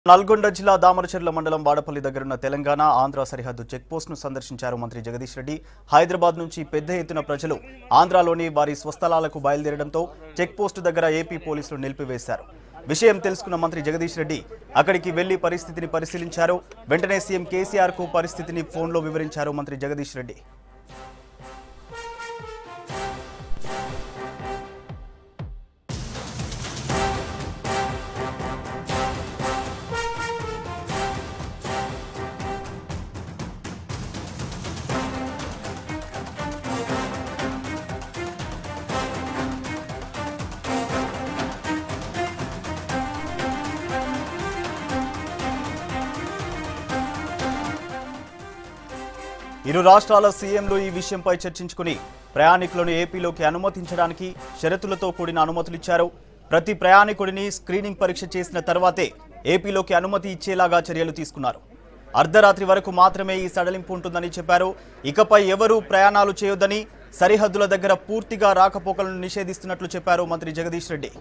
నల్గొండ జిల్లా దామరచెర్ల మండలం వాడపల్లి దగ్గరున్న తెలంగాణ ఆంధ్ర సరిహద్దు చెక్పోస్ట్ను సందర్శించారు మంత్రి జగదీష్ రెడ్డి హైదరాబాద్ నుంచి పెద్ద ఎత్తున ప్రజలు ఆంధ్రాలోని వారి స్వస్థలాలకు బయలుదేరడంతో చెక్పోస్టు దగ్గర ఏపీ పోలీసులు నిలిపివేశారు విషయం తెలుసుకున్న మంత్రి జగదీష్ రెడ్డి అక్కడికి వెళ్లి పరిస్థితిని పరిశీలించారు వెంటనే సీఎం కేసీఆర్ కు పరిస్థితిని ఫోన్లో వివరించారు మంత్రి జగదీష్ రెడ్డి ఇరు రాష్ట్రాల సీఎంలు ఈ విషయంపై చర్చించుకుని ప్రయాణికులను ఏపీలోకి అనుమతించడానికి షరతులతో కూడిన అనుమతులిచ్చారు ప్రతి ప్రయాణికుడిని స్క్రీనింగ్ పరీక్ష చేసిన తర్వాతే ఏపీలోకి అనుమతి ఇచ్చేలాగా చర్యలు తీసుకున్నారు అర్ధరాత్రి వరకు మాత్రమే ఈ సడలింపు ఉంటుందని చెప్పారు ఇకపై ఎవరూ ప్రయాణాలు చేయొద్దని సరిహద్దుల దగ్గర పూర్తిగా రాకపోకలను నిషేధిస్తున్నట్లు చెప్పారు మంత్రి జగదీష్ రెడ్డి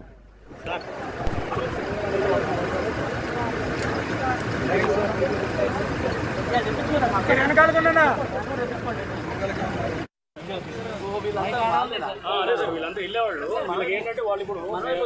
అదే సార్ వీళ్ళంతా వెళ్ళేవాళ్ళు వాళ్ళకి ఏంటంటే వాళ్ళు ఇప్పుడు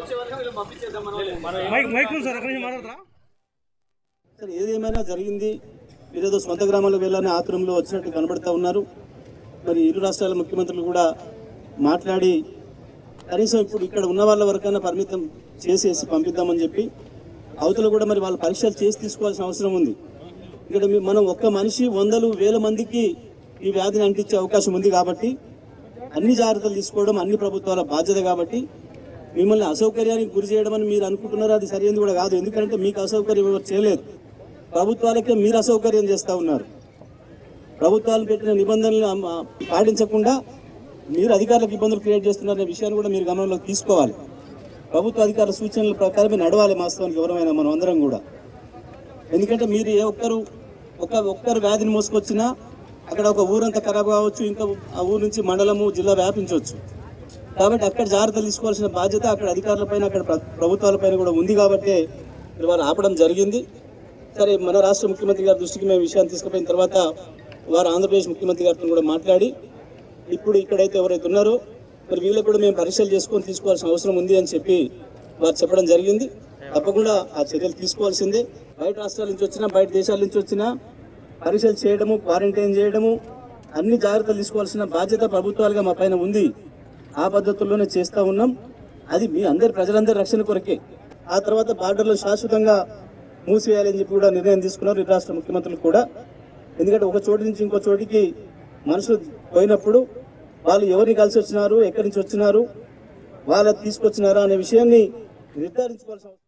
మైక్ మైక్ ఉంది సార్ అక్కడి నుంచి మాట్లాడతారా సరే ఏదేమైనా జరిగింది మీరేదో సొంత గ్రామాలకు వెళ్ళాలని ఆతురంలో వచ్చినట్టు కనబడతా ఉన్నారు మరి ఇరు రాష్ట్రాల ముఖ్యమంత్రులు కూడా మాట్లాడి కనీసం ఇప్పుడు ఇక్కడ ఉన్న వాళ్ళ వరకైనా పరిమితం చేసేసి పంపిద్దామని చెప్పి అవతల కూడా మరి వాళ్ళ పరీక్షలు చేసి తీసుకోవాల్సిన అవసరం ఉంది ఇక్కడ మీ- మనం ఒక్క మనిషి వందలు వేల మందికి ఈ వ్యాధిని అంటించే అవకాశం ఉంది కాబట్టి అన్ని జాగ్రత్తలు తీసుకోవడం అన్ని ప్రభుత్వాల బాధ్యత కాబట్టి మిమ్మల్ని అసౌకర్యానికి గురి చేయడం అని మీరు అనుకుంటున్నారు అది సరైనది కూడా కాదు ఎందుకంటే మీకు అసౌకర్యం ఎవరు చేయలేదు ప్రభుత్వాలకే మీరు అసౌకర్యం చేస్తూ ఉన్నారు ప్రభుత్వాలు పెట్టిన నిబంధనలు అమ- పాటించకుండా మీరు అధికారులకు ఇబ్బందులు క్రియేట్ చేస్తున్నారనే విషయాన్ని కూడా మీరు గమనంలోకి తీసుకోవాలి ప్రభుత్వ అధికారుల సూచనల ప్రకారమే నడవాలి వాస్తవానికి ఎవరమైనా మనం అందరం కూడా ఎందుకంటే మీరు ఏ ఒక్కరు ఒక ఒక్కరు వ్యాధిని మోసుకొచ్చినా అక్కడ ఒక ఊరంతా ఖరాబ్ కావచ్చు ఇంకా ఆ ఊరు నుంచి మండలము జిల్లా వ్యాపించవచ్చు కాబట్టి అక్కడ జాగ్రత్తలు తీసుకోవాల్సిన బాధ్యత అక్కడ అధికారులపైన అక్కడ ప్ర- ప్రభుత్వాలపైన కూడా ఉంది కాబట్టి మరి వారు ఆపడం జరిగింది సరే మన రాష్ట్ర ముఖ్యమంత్రి గారి దృష్టికి మేము విషయాన్ని తీసుకుపోయిన తర్వాత వారు ఆంధ్రప్రదేశ్ ముఖ్యమంత్రి గారితో కూడా మాట్లాడి ఇప్పుడు ఇక్కడైతే ఎవరైతే ఉన్నారో మరి వీళ్ళకి కూడా మేము పరీక్షలు చేసుకొని తీసుకోవాల్సిన అవసరం ఉంది అని చెప్పి వారు చెప్పడం జరిగింది తప్పకుండా ఆ చర్యలు తీసుకోవాల్సిందే బయట రాష్ట్రాల నుంచి వచ్చినా బయట దేశాల నుంచి వచ్చినా పరీక్షలు చేయడము క్వారంటైన్ చేయడము అన్ని జాగ్రత్తలు తీసుకోవాల్సిన బాధ్యత ప్రభుత్వాలుగా మా పైన ఉంది ఆ పద్ధతుల్లోనే చేస్తూ ఉన్నాం అది మీ అందరి ప్రజలందరి రక్షణ కొరకే ఆ తర్వాత బార్డర్లో శాశ్వతంగా మూసివేయాలని చెప్పి కూడా నిర్ణయం తీసుకున్నారు ఈ రాష్ట్ర ముఖ్యమంత్రులు కూడా ఎందుకంటే ఒక చోటు నుంచి ఇంకో చోటికి మనుషులు పోయినప్పుడు వాళ్ళు ఎవరిని కలిసి వచ్చినారు ఎక్కడి నుంచి వచ్చినారు వాళ్ళ తీసుకొచ్చినారా అనే విషయాన్ని నిర్ధారించుకోవాల్సిన అవసరం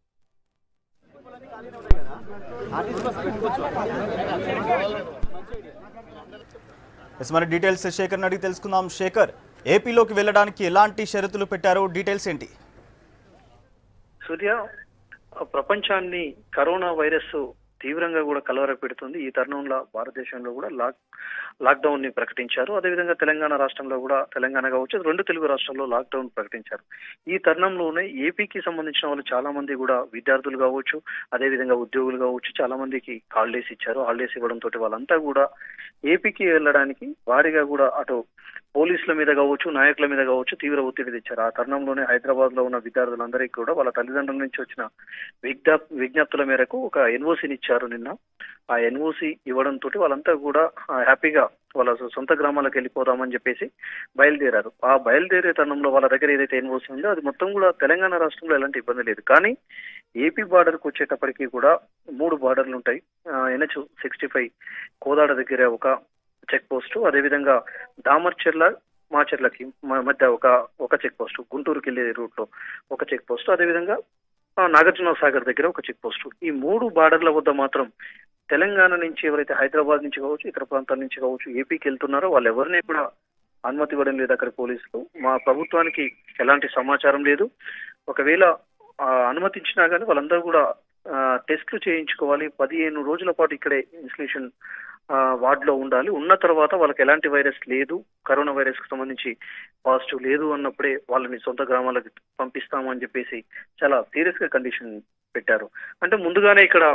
ఎస్ మరి డీటెయిల్స్ శేఖర్ అడిగి తెలుసుకుందాం శేఖర్ ఏపీలోకి వెళ్ళడానికి ఎలాంటి షరతులు పెట్టారో డీటెయిల్స్ ఏంటి సూర్య ప్రపంచాన్ని కరోనా వైరస్ తీవ్రంగా కూడా కలవర పెడుతుంది ఈ తరుణంలో భారతదేశంలో కూడా లాక్ లాక్డౌన్ ని ప్రకటించారు అదేవిధంగా తెలంగాణ రాష్ట్రంలో కూడా తెలంగాణ కావచ్చు రెండు తెలుగు రాష్ట్రాల్లో లాక్డౌన్ ప్రకటించారు ఈ తరుణంలోనే ఏపీకి సంబంధించిన వాళ్ళు చాలా మంది కూడా విద్యార్థులు కావచ్చు అదేవిధంగా ఉద్యోగులు కావచ్చు చాలా మందికి హాలిడేస్ ఇచ్చారు హాలిడేస్ ఇవ్వడంతో వాళ్ళంతా కూడా ఏపీకి వెళ్ళడానికి వారిగా కూడా అటు పోలీసుల మీద కావచ్చు నాయకుల మీద కావచ్చు తీవ్ర ఒత్తిడి తెచ్చారు ఆ తరుణంలోనే హైదరాబాద్ లో ఉన్న విద్యార్థులందరికీ కూడా వాళ్ళ తల్లిదండ్రుల నుంచి వచ్చిన విజ్ఞా విజ్ఞప్తుల మేరకు ఒక ఎన్ఓసిని ఇచ్చారు నిన్న ఆ ఎన్ఓసి ఇవ్వడంతో వాళ్ళంతా కూడా ఆ, హ్యాపీగా వాళ్ళ సొంత గ్రామాలకు వెళ్ళిపోదామని చెప్పేసి బయలుదేరారు ఆ బయలుదేరే తరుణంలో వాళ్ళ దగ్గర ఏదైతే ఎన్ఓసి ఉందో అది మొత్తం కూడా తెలంగాణ రాష్ట్రంలో ఎలాంటి ఇబ్బంది లేదు కానీ ఏపీ బార్డర్కి వచ్చేటప్పటికి కూడా మూడు బార్డర్లు ఉంటాయి ఎన్హెచ్ సిక్స్టీ ఫైవ్ కోదాడ దగ్గర ఒక చెక్ పోస్ట్ అదేవిధంగా దామర్చెర్ల మాచర్లకి మ- మధ్య ఒక ఒక చెక్ పోస్ట్ గుంటూరుకి వెళ్ళే రూట్ లో ఒక చెక్ పోస్ట్ అదేవిధంగా ఆ, నాగార్జున సాగర్ దగ్గర ఒక చెక్ పోస్ట్ ఈ మూడు బార్డర్ల వద్ద మాత్రం తెలంగాణ నుంచి ఎవరైతే హైదరాబాద్ నుంచి కావచ్చు ఇతర ప్రాంతాల నుంచి కావచ్చు ఏపీకి వెళ్తున్నారో వాళ్ళు ఎవరిని కూడా అనుమతి ఇవ్వడం లేదు అక్కడ పోలీసులు మా ప్రభుత్వానికి ఎలాంటి సమాచారం లేదు ఒకవేళ ఆ, అనుమతించినా కానీ వాళ్ళందరూ కూడా ఆ, టెస్టులు చేయించుకోవాలి పదిహేను రోజుల పాటు ఇక్కడే ఇన్స్టిట్యూషన్ వార్డ్ లో ఉండాలి ఉన్న తర్వాత వాళ్ళకి ఎలాంటి వైరస్ లేదు కరోనా వైరస్ కు సంబంధించి పాజిటివ్ లేదు అన్నప్పుడే వాళ్ళని సొంత గ్రామాలకు పంపిస్తాము అని చెప్పేసి చాలా సీరియస్ గా కండిషన్ పెట్టారు అంటే ముందుగానే ఇక్కడ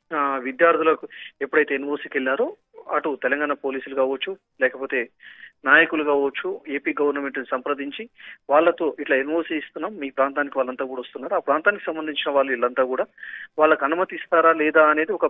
ఆ, విద్యార్థులకు ఎప్పుడైతే ఎన్ఓసికి వెళ్ళారో అటు తెలంగాణ పోలీసులు కావచ్చు లేకపోతే నాయకులు కావచ్చు ఏపీ గవర్నమెంట్ సంప్రదించి వాళ్ళతో ఇట్లా ఎన్ఓసి ఇస్తున్నాం మీ ప్రాంతానికి వాళ్ళంతా కూడా వస్తున్నారు ఆ ప్రాంతానికి సంబంధించిన వాళ్ళు వీళ్ళంతా కూడా వాళ్ళకి అనుమతి ఇస్తారా లేదా అనేది ఒక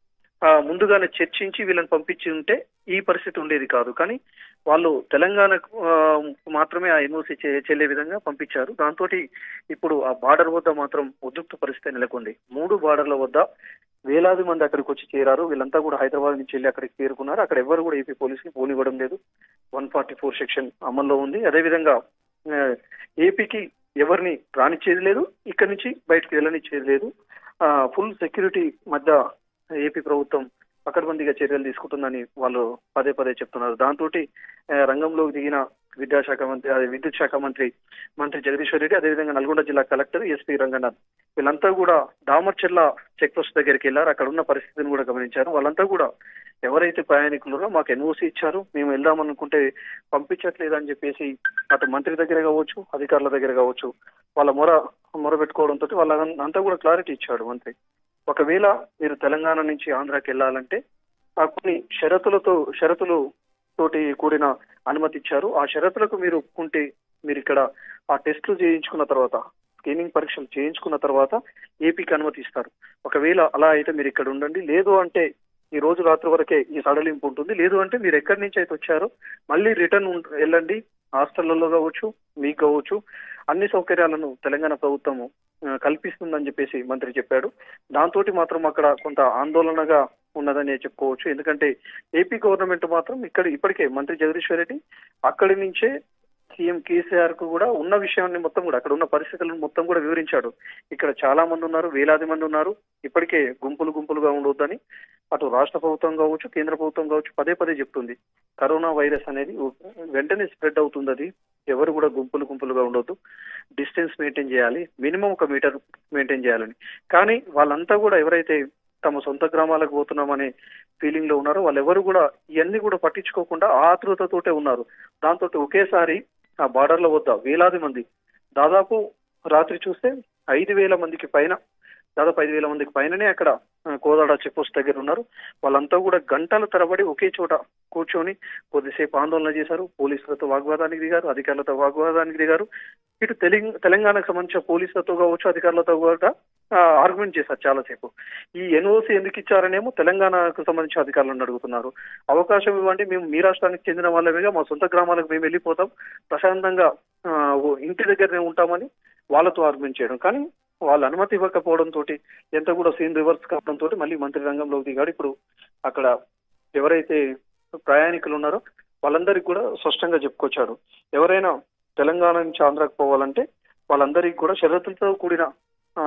ఆ, ముందుగానే చర్చించి వీళ్ళని పంపించి ఉంటే ఈ పరిస్థితి ఉండేది కాదు కానీ వాళ్ళు తెలంగాణకు ఆ, మాత్రమే ఆ ఎన్ఓసి చెల్లే విధంగా పంపించారు దాంతో ఇప్పుడు ఆ బార్డర్ వద్ద మాత్రం ఉద్రిక్త పరిస్థితి నెలకొంది మూడు బార్డర్ల వద్ద వేలాది మంది అక్కడికి వచ్చి చేరారు వీళ్ళంతా కూడా హైదరాబాద్ నుంచి వెళ్ళి అక్కడికి చేరుకున్నారు అక్కడ ఎవరు కూడా ఏపీ పోలీసులు పోనివ్వడం లేదు వన్ ఫార్టీ ఫోర్ సెక్షన్ అమల్లో ఉంది అదేవిధంగా ఆ, ఏపీకి ఎవరిని రానిచ్చేది లేదు ఇక్కడి నుంచి బయటకు వెళ్ళనిచ్చేది లేదు ఫుల్ సెక్యూరిటీ మధ్య ఏపీ ప్రభుత్వం పకడ్బందీగా చర్యలు తీసుకుంటుందని వాళ్ళు పదే పదే చెప్తున్నారు దాంతో రంగంలోకి దిగిన విద్యాశాఖ మంత్రి అదే విద్యుత్ శాఖ మంత్రి మంత్రి జగదీశ్వర్ రెడ్డి అదేవిధంగా నల్గొండ జిల్లా కలెక్టర్ ఎస్పీ రంగనాథ్ వీళ్ళంతా కూడా దామర్చెల్ల చెక్ పోస్ట్ దగ్గరికి వెళ్ళారు అక్కడ ఉన్న పరిస్థితిని కూడా గమనించారు వాళ్ళంతా కూడా ఎవరైతే ప్రయాణికులురో మాకు ఎన్ఓసి ఇచ్చారు మేము వెళ్దామనుకుంటే పంపించట్లేదు అని చెప్పేసి అటు మంత్రి దగ్గర కావచ్చు అధికారుల దగ్గర కావచ్చు వాళ్ళ మొర మొర పెట్టుకోవడంతో వాళ్ళ అంతా కూడా క్లారిటీ ఇచ్చాడు మంత్రి ఒకవేళ మీరు తెలంగాణ నుంచి ఆంధ్రాకి వెళ్ళాలంటే ఆ కొన్ని షరతులతో షరతులు తోటి కూడిన అనుమతి ఇచ్చారు ఆ షరతులకు మీరు ఒప్పుకుంటే మీరు ఇక్కడ ఆ టెస్టులు చేయించుకున్న తర్వాత స్క్రీనింగ్ పరీక్షలు చేయించుకున్న తర్వాత ఏపీకి అనుమతి ఇస్తారు ఒకవేళ అలా అయితే మీరు ఇక్కడ ఉండండి లేదు అంటే ఈ రోజు రాత్రి వరకే ఈ సడలింపు ఉంటుంది లేదు అంటే మీరు ఎక్కడి నుంచి అయితే వచ్చారో మళ్ళీ రిటర్న్ ఉం- వెళ్ళండి హాస్టళ్లలో కావచ్చు మీకు కావచ్చు అన్ని సౌకర్యాలను తెలంగాణ ప్రభుత్వము ఆ, కల్పిస్తుందని చెప్పేసి మంత్రి చెప్పాడు దాంతో మాత్రం అక్కడ కొంత ఆందోళనగా ఉన్నదని చెప్పుకోవచ్చు ఎందుకంటే ఏపీ గవర్నమెంట్ మాత్రం ఇక్కడ ఇప్పటికే మంత్రి జగదీశ్వర్ రెడ్డి అక్కడి నుంచే సీఎం కేసీఆర్ కు కూడా ఉన్న విషయాన్ని మొత్తం కూడా అక్కడ ఉన్న పరిస్థితులను మొత్తం కూడా వివరించాడు ఇక్కడ చాలా మంది ఉన్నారు వేలాది మంది ఉన్నారు ఇప్పటికే గుంపులు గుంపులుగా ఉండొద్దని అటు రాష్ట్ర ప్రభుత్వం కావచ్చు కేంద్ర ప్రభుత్వం కావచ్చు పదే పదే చెప్తుంది కరోనా వైరస్ అనేది వెంటనే స్ప్రెడ్ అవుతుంది అది ఎవరు కూడా గుంపులు గుంపులుగా ఉండొద్దు డిస్టెన్స్ మెయింటైన్ చేయాలి మినిమం ఒక మీటర్ మెయింటైన్ చేయాలని కానీ వాళ్ళంతా కూడా ఎవరైతే తమ సొంత గ్రామాలకు పోతున్నామనే ఫీలింగ్ లో ఉన్నారో వాళ్ళు ఎవరు కూడా ఇవన్నీ కూడా పట్టించుకోకుండా ఆతృతతోటే ఉన్నారు దాంతో ఒకేసారి ఆ బార్డర్ల వద్ద వేలాది మంది దాదాపు రాత్రి చూస్తే ఐదు వేల మందికి పైన దాదాపు ఐదు వేల మందికి పైననే అక్కడ ఆ, కోదాడ చెక్ పోస్ట్ దగ్గర ఉన్నారు వాళ్ళంతా కూడా గంటల తరబడి ఒకే చోట కూర్చొని కొద్దిసేపు ఆందోళన చేశారు పోలీసులతో వాగ్వాదానికి దిగారు అధికారులతో వాగ్వాదానికి దిగారు ఇటు తెలంగ తెలంగాణకు సంబంధించిన పోలీసులతో కావచ్చు అధికారులతో కూడా ఆర్గ్యుమెంట్ చేశారు చాలాసేపు ఈ ఎన్ఓసి ఎందుకు ఇచ్చారనేమో తెలంగాణకు సంబంధించిన అధికారులను అడుగుతున్నారు అవకాశం ఇవ్వండి మేము మీ రాష్ట్రానికి చెందిన వాళ్ళమేగా మా సొంత గ్రామాలకు మేము వెళ్ళిపోతాం ప్రశాంతంగా ఆ, ఓ ఇంటి దగ్గరనే ఉంటామని వాళ్ళతో ఆర్గ్యుమెంట్ చేయడం కానీ వాళ్ళు అనుమతి ఇవ్వకపోవడం తోటి ఎంత కూడా సీన్ రివర్స్ కావడం తోటి మళ్ళీ మంత్రి రంగంలోకి దిగాడు ఇప్పుడు అక్కడ ఎవరైతే ప్రయాణికులు ఉన్నారో వాళ్ళందరికీ కూడా స్పష్టంగా చెప్పుకొచ్చాడు ఎవరైనా తెలంగాణ నుంచి ఆంధ్రాకి పోవాలంటే వాళ్ళందరికీ కూడా షరతులతో కూడిన ఆ,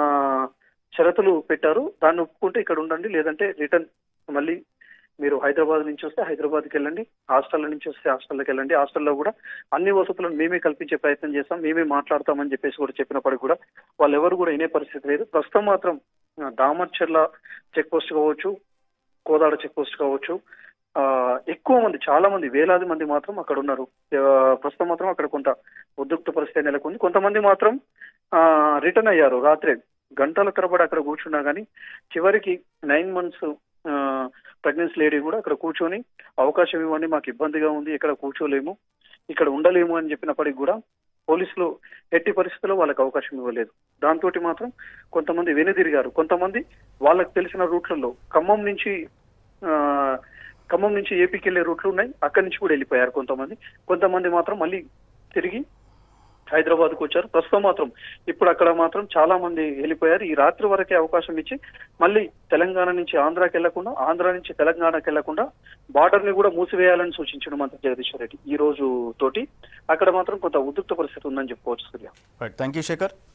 షరతులు పెట్టారు దాన్ని ఒప్పుకుంటే ఇక్కడ ఉండండి లేదంటే రిటర్న్ మళ్ళీ మీరు హైదరాబాద్ నుంచి వస్తే హైదరాబాద్కి వెళ్ళండి హాస్టల్ నుంచి వస్తే హాస్టల్కి వెళ్ళండి హాస్టల్లో కూడా అన్ని వసతులను మేమే కల్పించే ప్రయత్నం చేస్తాం మేమే మాట్లాడతామని చెప్పేసి కూడా చెప్పినప్పటికీ కూడా వాళ్ళు ఎవరు కూడా వినే పరిస్థితి లేదు ప్రస్తుతం మాత్రం ఆ, దామర్చర్ల చెక్ పోస్ట్ కావచ్చు కోదాడ చెక్ పోస్ట్ కావచ్చు ఆ, ఎక్కువ మంది చాలా మంది వేలాది మంది మాత్రం అక్కడ ఉన్నారు ఆ, ప్రస్తుతం మాత్రం అక్కడ కొంత ఉద్రిక్త పరిస్థితి నెలకొంది కొంతమంది మాత్రం రిటర్న్ అయ్యారు రాత్రే గంటల తరబడి అక్కడ కూర్చున్నా కానీ చివరికి నైన్ మంత్స్ ప్రెగ్నెన్సీ లేడీ కూడా అక్కడ కూర్చొని అవకాశం ఇవ్వండి మాకు ఇబ్బందిగా ఉంది ఇక్కడ కూర్చోలేము ఇక్కడ ఉండలేము అని చెప్పినప్పటికి కూడా పోలీసులు ఎట్టి పరిస్థితుల్లో వాళ్ళకి అవకాశం ఇవ్వలేదు దాంతో మాత్రం కొంతమంది వెనుదిరిగారు కొంతమంది వాళ్ళకి తెలిసిన రూట్లలో ఖమ్మం నుంచి ఆ, ఖమ్మం నుంచి ఏపీకి వెళ్లే రూట్లు ఉన్నాయి అక్కడి నుంచి కూడా వెళ్ళిపోయారు కొంతమంది కొంతమంది మాత్రం మళ్ళీ తిరిగి హైదరాబాద్ కు వచ్చారు ప్రస్తుతం మాత్రం ఇప్పుడు అక్కడ మాత్రం చాలా మంది వెళ్ళిపోయారు ఈ రాత్రి వరకే అవకాశం ఇచ్చి మళ్ళీ తెలంగాణ నుంచి ఆంధ్రాకి వెళ్లకుండా ఆంధ్ర నుంచి తెలంగాణకి వెళ్లకుండా బార్డర్ ని కూడా మూసివేయాలని సూచించడం మంత్రి జగదీశ్వర్ రెడ్డి ఈ రోజు తోటి అక్కడ మాత్రం కొంత ఉద్రిక్త పరిస్థితి ఉందని చెప్పుకోవచ్చు Surya right thank you Shekhar